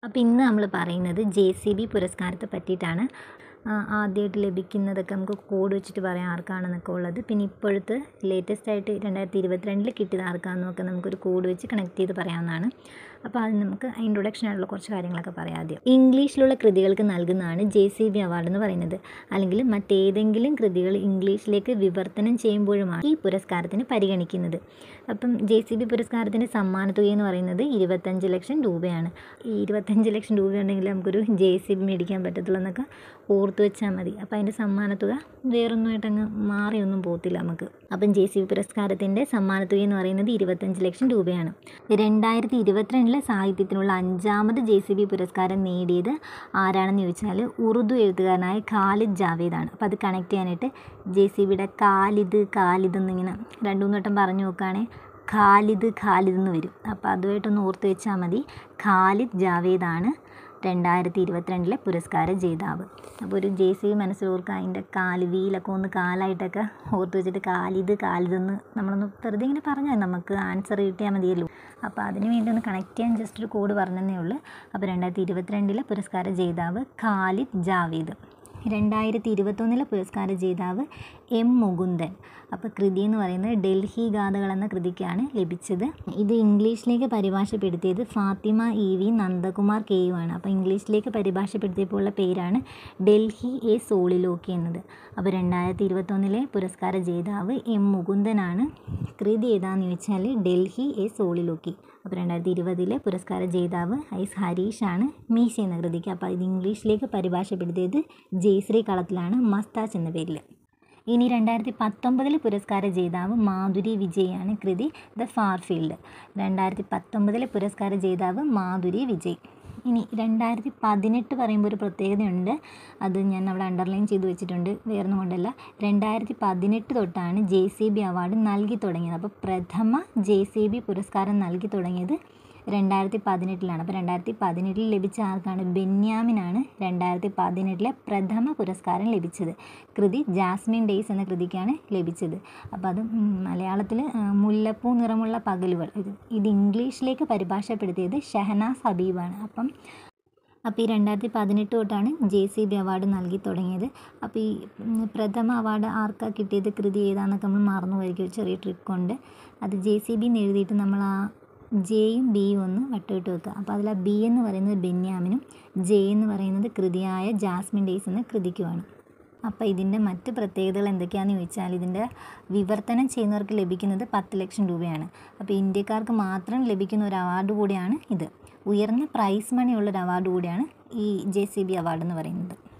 അപ്പോൾ ഇന്ന് നമ്മൾ പറയുന്നത് ജെ സി ബി പുരസ്കാരത്തെ പറ്റിയിട്ടാണ് ആദ്യമായിട്ട് ലഭിക്കുന്നതൊക്കെ നമുക്ക് കോഡ് വെച്ചിട്ട് പറയാം ആർക്കാണെന്നൊക്കെ ഉള്ളത് പിന്നെ ഇപ്പോഴത്തെ ലേറ്റസ്റ്റ് ആയിട്ട് രണ്ടായിരത്തി ഇരുപത്തിരണ്ടിൽ കിട്ടിയത് ആർക്കാണെന്നൊക്കെ നമുക്കൊരു കോഡ് വെച്ച് കണക്ട് ചെയ്ത് പറയാവുന്നതാണ് അപ്പോൾ അത് നമുക്ക് ഇൻട്രൊഡക്ഷൻ ആയിട്ടുള്ള കുറച്ച് കാര്യങ്ങളൊക്കെ പറയാം ആദ്യം ഇംഗ്ലീഷിലുള്ള കൃതികൾക്ക് നൽകുന്നതാണ് ജെ സി ബി അവാർഡ് എന്ന് പറയുന്നത് അല്ലെങ്കിൽ മറ്റേതെങ്കിലും കൃതികൾ ഇംഗ്ലീഷിലേക്ക് വിവർത്തനം ചെയ്യുമ്പോഴുമാണ് ഈ പുരസ്കാരത്തിന് പരിഗണിക്കുന്നത് അപ്പം ജെ സി ബി പുരസ്കാരത്തിൻ്റെ സമ്മാനത്തുക എന്ന് പറയുന്നത് ഇരുപത്തഞ്ച് ലക്ഷം രൂപയാണ് ഈ ഇരുപത്തഞ്ച് ലക്ഷം രൂപ ഉണ്ടെങ്കിൽ നമുക്കൊരു ജെ സി ബി മേടിക്കാൻ പറ്റത്തുള്ളൂ എന്നൊക്കെ ഓർത്ത് വെച്ചാൽ മതി അപ്പോൾ അതിൻ്റെ സമ്മാനത്തുക വേറൊന്നുമായിട്ട് അങ്ങ് മാറിയൊന്നും പോകത്തില്ല നമുക്ക് അപ്പം ജെ സി ബി പുരസ്കാരത്തിൻ്റെ സമ്മാനത്തുക എന്ന് പറയുന്നത് ഇരുപത്തഞ്ച് ലക്ഷം രൂപയാണ് രണ്ടായിരത്തി ഇരുപത്തിരണ്ടിലെ സാഹിത്യത്തിനുള്ള അഞ്ചാമത് ജെ സി ബി പുരസ്കാരം നേടിയത് ആരാണെന്ന് ചോദിച്ചാൽ ഉറുദു എഴുത്തുകാരനായ ഖാലിദ് ജാവേദാണ് അപ്പോൾ അത് കണക്ട് ചെയ്യാനായിട്ട് ജെ സി ബിയുടെ ഖാലിദ് ഖാലിദ് എന്നിങ്ങനെ രണ്ടു മൂന്ന് വട്ടം പറഞ്ഞു നോക്കുകയാണെങ്കിൽ ഖാലിദ് ഖാലിദ് എന്ന് വരും അപ്പോൾ അതുമായിട്ടൊന്ന് ഓർത്ത് വെച്ചാൽ മതി ഖാലിദ് ജാവേദാണ് രണ്ടായിരത്തി ഇരുപത്തിരണ്ടിലെ പുരസ്കാര ജേതാവ് അപ്പോൾ ഒരു ജെ സി മനസ്സിൽ ഓർക്കുക അതിൻ്റെ കാല് വീലൊക്കെ ഒന്ന് കാലായിട്ടൊക്കെ ഓർത്ത് വെച്ചിട്ട് കാലിത് കാലിതെന്ന് നമ്മളൊന്ന് വെറുതെ ഇങ്ങനെ പറഞ്ഞാൽ നമുക്ക് ആൻസർ കിട്ടിയാൽ മതിയല്ലോ അപ്പോൾ അതിന് വേണ്ടി ഒന്ന് കണക്ട് ചെയ്യാൻ ജസ്റ്റ് ഒരു കോഡ് പറഞ്ഞതേ ഉള്ളൂ അപ്പോൾ രണ്ടായിരത്തി ഇരുപത്തിരണ്ടിലെ പുരസ്കാര ജേതാവ് ഖാലിദ് ജാവേദ് രണ്ടായിരത്തി ഇരുപത്തൊന്നിലെ പുരസ്കാര ജേതാവ് എം മുകുന്ദൻ അപ്പോൾ കൃതി എന്ന് പറയുന്നത് ഡൽഹി ഗാഥകൾ എന്ന കൃതിക്കാണ് ലഭിച്ചത് ഇത് ഇംഗ്ലീഷിലേക്ക് പരിഭാഷപ്പെടുത്തിയത് Fathima E V Nandakumar K U ആണ് അപ്പോൾ ഇംഗ്ലീഷിലേക്ക് പരിഭാഷപ്പെടുത്തിയപ്പോൾ ഉള്ള പേരാണ് ഡൽഹി എ സോളിലോക്കി എന്നത് അപ്പോൾ രണ്ടായിരത്തി ഇരുപത്തൊന്നിലെ പുരസ്കാര ജേതാവ് എം മുകുന്ദനാണ് കൃതി ഏതാണെന്ന് ചോദിച്ചാൽ ഡൽഹി എ സോളിലോക്കി അപ്പോൾ രണ്ടായിരത്തി ഇരുപതിലെ പുരസ്കാര ജേതാവ് ഐസ് ഹരീഷാണ് മീശ എന്ന കൃതിക്ക് അപ്പോൾ ഇത് ഇംഗ്ലീഷിലേക്ക് പരിഭാഷപ്പെടുത്തിയത് ജയശ്രീ കളത്തിലാണ് മസ്താച്ച് എന്ന പേരിൽ ഇനി രണ്ടായിരത്തി പത്തൊമ്പതിലെ പുരസ്കാര ജേതാവ് മാധുരി വിജയാണ് കൃതി ദ ഫാർ ഫീൽഡ് രണ്ടായിരത്തി പത്തൊമ്പതിലെ പുരസ്കാര ജേതാവ് മാധുരി വിജയ് ഇനി രണ്ടായിരത്തി പതിനെട്ട് പറയുമ്പോൾ ഒരു പ്രത്യേകതയുണ്ട് അത് ഞാൻ അവിടെ അണ്ടർലൈൻ ചെയ്ത് വെച്ചിട്ടുണ്ട് വേറൊന്നും കൊണ്ടല്ല രണ്ടായിരത്തി പതിനെട്ട് തൊട്ടാണ് ജെ സി ബി അവാർഡ് നൽകി തുടങ്ങിയത് അപ്പോൾ പ്രഥമ ജെ സി ബി പുരസ്കാരം നൽകി തുടങ്ങിയത് രണ്ടായിരത്തി പതിനെട്ടിലാണ് അപ്പോൾ രണ്ടായിരത്തി പതിനെട്ടിൽ ലഭിച്ച ആർക്കാണ് ബെന്യാമിനാണ് രണ്ടായിരത്തി പതിനെട്ടിലെ പ്രഥമ പുരസ്കാരം ലഭിച്ചത് കൃതി ജാസ്മിൻ ഡേയ്സ് എന്ന കൃതിക്കാണ് ലഭിച്ചത് അപ്പോൾ അത് മലയാളത്തിൽ മുല്ലപ്പൂ നിറമുള്ള പകലുകൾ ഇത് ഇത് ഇംഗ്ലീഷിലേക്ക് പരിഭാഷപ്പെടുത്തിയത് ഷഹനാസ് ഹബീബാണ് അപ്പം അപ്പോൾ ഈ രണ്ടായിരത്തി പതിനെട്ട് തൊട്ടാണ് ജെ സി ബി അവാർഡ് നൽകി തുടങ്ങിയത് അപ്പോൾ ഈ പ്രഥമ അവാർഡ് ആർക്കാ കിട്ടിയത് കൃതി ഏതാണെന്നൊക്കെ നമ്മൾ മറന്നു പോയിരിക്കും ചെറിയ ട്രിക്കുണ്ട് അത് ജെ സി ബി എന്ന് എഴുതിയിട്ട് നമ്മൾ ആ ജെയും ബിയും ഒന്ന് വട്ടമിട്ട് വെക്കുക അപ്പോൾ അതിൽ ആ ബി എന്ന് പറയുന്നത് ബെന്യാമിനും ജെ എന്ന് പറയുന്നത് കൃതിയായ ജാസ്മിൻ ഡേയ്സ് എന്ന കൃതിക്കുമാണ് അപ്പോൾ ഇതിൻ്റെ മറ്റ് പ്രത്യേകതകൾ എന്തൊക്കെയാണെന്ന് ചോദിച്ചാൽ ഇതിൻ്റെ വിവർത്തനം ചെയ്യുന്നവർക്ക് ലഭിക്കുന്നത് പത്ത് ലക്ഷം രൂപയാണ് അപ്പോൾ ഇന്ത്യക്കാർക്ക് മാത്രം ലഭിക്കുന്ന ഒരു അവാർഡ് കൂടിയാണ് ഇത് ഉയർന്ന പ്രൈസ് മണി ഉള്ളൊരു അവാർഡ് കൂടിയാണ് ഈ ജെ സി ബി അവാർഡ് എന്ന് പറയുന്നത്